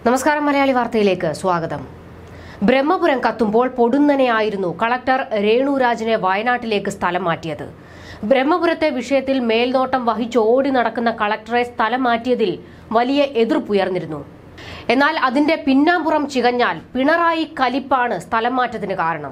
നമസ്കാരം മലയാളി വാർത്തയിലേക്ക് സ്വാഗതം ബ്രഹ്മപുരം കത്തുമ്പോൾ പൊടുന്നനെയായിരുന്നു കളക്ടർ രേണുരാജിനെ വയനാട്ടിലേക്ക് സ്ഥലം മാറ്റിയത് ബ്രഹ്മപുരത്തെ വിഷയത്തിൽ മേൽനോട്ടം വഹിച്ച് ഓടി നടക്കുന്ന കളക്ടറെ സ്ഥലം മാറ്റിയതിൽ വലിയ എതിർപ്പുയർന്നിരുന്നു എന്നാൽ അതിന്റെ പിന്നാമ്പുറം ചികഞ്ഞാൽ പിണറായി കലിപ്പാണ് സ്ഥലം മാറ്റത്തിന് കാരണം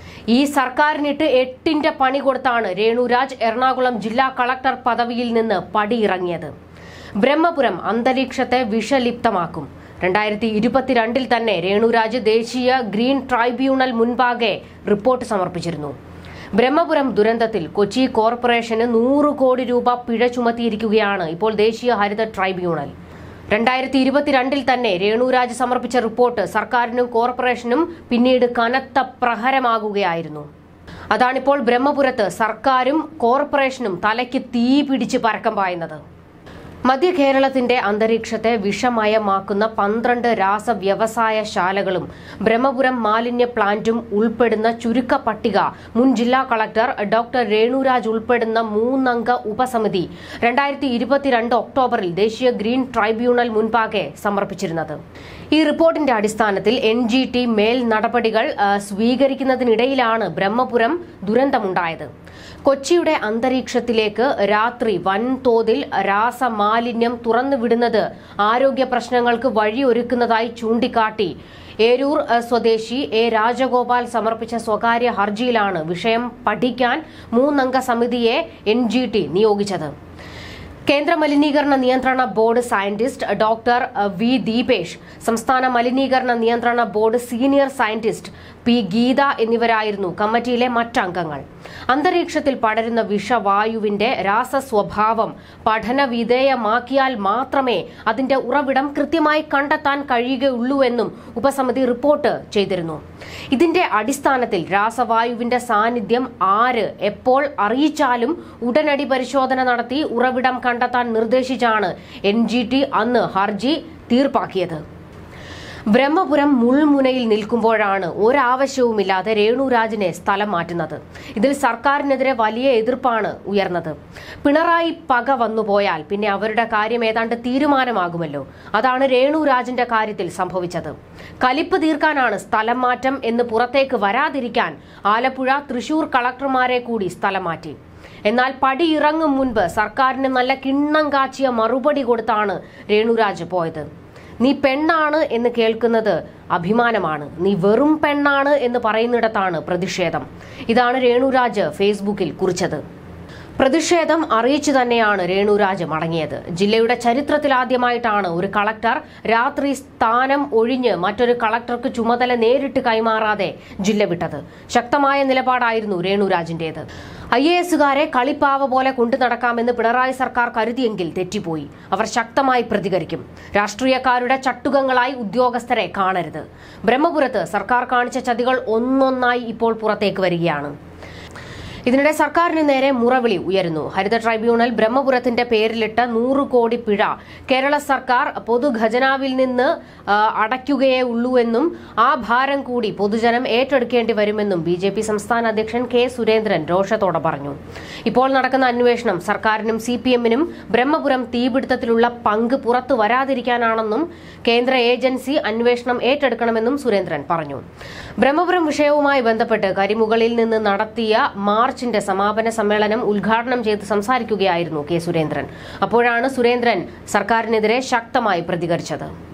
ഈ സർക്കാരിനിട്ട് എട്ടിന്റെ പണി കൊടുത്താണ് രേണുരാജ് എറണാകുളം ജില്ലാ കളക്ടർ പദവിയിൽ നിന്ന് പടിയിറങ്ങിയത് ബ്രഹ്മപുരം അന്തരീക്ഷത്തെ വിഷലിപ്തമാക്കും രണ്ടായിരത്തി ഇരുപത്തിരണ്ടിൽ തന്നെ രേണുരാജ് ദേശീയ ഗ്രീൻ ട്രൈബ്യൂണൽ മുൻപാകെ റിപ്പോർട്ട് സമർപ്പിച്ചിരുന്നു ബ്രഹ്മപുരം ദുരന്തത്തിൽ കൊച്ചി കോർപ്പറേഷന് നൂറ് കോടി രൂപ പിഴ ചുമത്തിയിരിക്കുകയാണ് ഇപ്പോൾ ദേശീയ ഹരിത ട്രൈബ്യൂണൽ രണ്ടായിരത്തി ഇരുപത്തിരണ്ടിൽ തന്നെ രേണുരാജ് സമർപ്പിച്ച റിപ്പോർട്ട് സർക്കാരിനും കോർപ്പറേഷനും പിന്നീട് കനത്ത പ്രഹരമാകുകയായിരുന്നു അതാണിപ്പോൾ ബ്രഹ്മപുരത്ത് സർക്കാരും കോർപ്പറേഷനും തലയ്ക്ക് തീ പിടിച്ച് പരക്കം പായുന്നത് മധ്യ കേരളത്തിന്റെ അന്തരീക്ഷത്തെ വിഷമയമാക്കുന്ന പന്ത്രണ്ട് രാസവ്യവസായ ശാലകളും ബ്രഹ്മപുരം മാലിന്യ പ്ലാന്റും ഉൾപ്പെടുന്ന ചുരുക്ക പട്ടിക മുൻ ജില്ലാ കളക്ടർ ഡോക്ടർ രേണുരാജ് ഉൾപ്പെടുന്ന മൂന്നംഗ ഉപസമിതി രണ്ടായിരത്തി ഇരുപത്തിരണ്ട് ഒക്ടോബറിൽ ദേശീയ ഗ്രീൻ ട്രൈബ്യൂണൽ മുൻപാകെ സമർപ്പിച്ചിരുന്നത് ഈ റിപ്പോർട്ടിന്റെ അടിസ്ഥാനത്തിൽ എൻ ജി ടി മേൽ നടപടികൾ ആ, സ്വീകരിക്കുന്നതിനിടയിലാണ് ബ്രഹ്മപുരം ദുരന്തമുണ്ടായത് കൊച്ചിയുടെ അന്തരീക്ഷത്തിലേക്ക് രാത്രി വൻതോതിൽ രാസമാലിന്യം തുറന്നുവിടുന്നത് ആരോഗ്യ പ്രശ്നങ്ങൾക്ക് വഴിയൊരുക്കുന്നതായി ചൂണ്ടിക്കാട്ടി ഏരൂർ അഹ്, സ്വദേശി എ രാജഗോപാൽ സമർപ്പിച്ച സ്വകാര്യ ഹർജിയിലാണ് വിഷയം പഠിക്കാൻ മൂന്നംഗ സമിതിയെ എൻ നിയോഗിച്ചത് കേന്ദ്ര മലിനീകരണ നിയന്ത്രണ ബോർഡ് സയന്റിസ്റ്റ് ഡോക്ടർ അഹ്, വി ദീപേഷ് സംസ്ഥാന മലിനീകരണ നിയന്ത്രണ board senior scientist P Geetha എന്നിവരായിരുന്നു കമ്മിറ്റിയിലെ മറ്റംഗങ്ങൾ അന്തരീക്ഷത്തിൽ പടരുന്ന വിഷവായുവിന്റെ രാസസ്വഭാവം പഠന വിധേയമാക്കിയാൽ മാത്രമേ അതിന്റെ ഉറവിടം കൃത്യമായി കണ്ടെത്താൻ കഴിയുകയുള്ളൂവെന്നും ഉപസമിതി റിപ്പോർട്ട് ചെയ്തിരുന്നു ഇതിന്റെ അടിസ്ഥാനത്തിൽ രാസവായുവിന്റെ സാന്നിധ്യം ആര് എപ്പോൾ അറിയിച്ചാലും ഉടനടി പരിശോധന നടത്തി ഉറവിടം കണ്ടെത്താൻ നിർദ്ദേശിച്ചാണ് എൻ അന്ന് ഹർജി തീർപ്പാക്കിയത് ബ്രഹ്മപുരം മുൾമുനയിൽ നിൽക്കുമ്പോഴാണ് ഒരാവശ്യവുമില്ലാതെ രേണുരാജിനെ സ്ഥലം മാറ്റുന്നത് ഇതിൽ സർക്കാരിനെതിരെ വലിയ എതിർപ്പാണ് ഉയർന്നത് പിണറായി പക വന്നുപോയാൽ പിന്നെ അവരുടെ കാര്യം ഏതാണ്ട് തീരുമാനമാകുമല്ലോ അതാണ് രേണുരാജിന്റെ കാര്യത്തിൽ സംഭവിച്ചത് കലിപ്പ് തീർക്കാനാണ് സ്ഥലം മാറ്റം എന്ന് പുറത്തേക്ക് വരാതിരിക്കാൻ ആലപ്പുഴ തൃശൂർ കളക്ടർമാരെ കൂടി സ്ഥലം മാറ്റി എന്നാൽ പടിയിറങ്ങും മുൻപ് സർക്കാരിന് നല്ല കിണ്ണം കാച്ചിയ മറുപടി കൊടുത്താണ് രേണുരാജ് പോയത് നീ പെണ്ണാണ് എന്ന് കേൾക്കുന്നത് അഭിമാനമാണ് നീ വെറും പെണ്ണാണ് എന്ന് പറയുന്നിടത്താണ് പ്രതിഷേധം ഇതാണ് രേണുരാജ് ഫേസ്ബുക്കിൽ കുറിച്ചത് പ്രതിഷേധം അറിയിച്ചു തന്നെയാണ് രേണുരാജ് മടങ്ങിയത് ജില്ലയുടെ ചരിത്രത്തിലാദ്യമായിട്ടാണ് ഒരു കളക്ടർ രാത്രി സ്ഥാനം ഒഴിഞ്ഞ് മറ്റൊരു കളക്ടർക്ക് ചുമതല നേരിട്ട് കൈമാറാതെ ജില്ല വിട്ടത് ശക്തമായ നിലപാടായിരുന്നു രേണുരാജിന്റേത് ഐ എ എസുകാരെ കളിപ്പാവ പോലെ കൊണ്ടു നടക്കാമെന്ന് പിണറായി സർക്കാർ കരുതിയെങ്കിൽ തെറ്റിപ്പോയി അവർ ശക്തമായി പ്രതികരിക്കും രാഷ്ട്രീയക്കാരുടെ ചട്ടുകങ്ങളായി ഉദ്യോഗസ്ഥരെ കാണരുത് ബ്രഹ്മപുരത്ത് സർക്കാർ കാണിച്ച ചതികൾ ഒന്നൊന്നായി ഇപ്പോൾ പുറത്തേക്ക് വരികയാണ് ഇതിനിടെ സർക്കാരിന് നേരെ മുറവിളി ഉയരുന്നു ഹരിത ട്രൈബ്യൂണൽ ബ്രഹ്മപുരത്തിന്റെ പേരിലിട്ട നൂറ് കോടി പിഴ കേരള സർക്കാർ പൊതുഖജനാവിൽ നിന്ന് ആ, അടയ്ക്കുകയേ ഉള്ളൂവെന്നും ആ ഭാരം കൂടി പൊതുജനം ഏറ്റെടുക്കേണ്ടി വരുമെന്നും ബി ജെ പി സംസ്ഥാന അധ്യക്ഷൻ കെ സുരേന്ദ്രൻ രോഷത്തോടെ പറഞ്ഞു ഇപ്പോൾ നടക്കുന്ന അന്വേഷണം സർക്കാരിനും സി പി എമ്മിനും ബ്രഹ്മപുരം തീപിടുത്തത്തിലുള്ള പങ്ക് പുറത്തു വരാതിരിക്കാനാണെന്നും കേന്ദ്ര ഏജൻസി അന്വേഷണം ഏറ്റെടുക്കണമെന്നും സുരേന്ദ്രൻ പറഞ്ഞു ബ്രഹ്മപുരം വിഷയവുമായി ബന്ധപ്പെട്ട് കരിമുകളിൽ നിന്ന് നടത്തിയ മാർച്ചിന്റെ സമാപന സമ്മേളനം ഉദ്ഘാടനം ചെയ്ത് സംസാരിക്കുകയായിരുന്നു കെ സുരേന്ദ്രൻ അപ്പോഴാണ് സുരേന്ദ്രൻ സർക്കാരിനെതിരെ ശക്തമായി പ്രതികരിച്ചത്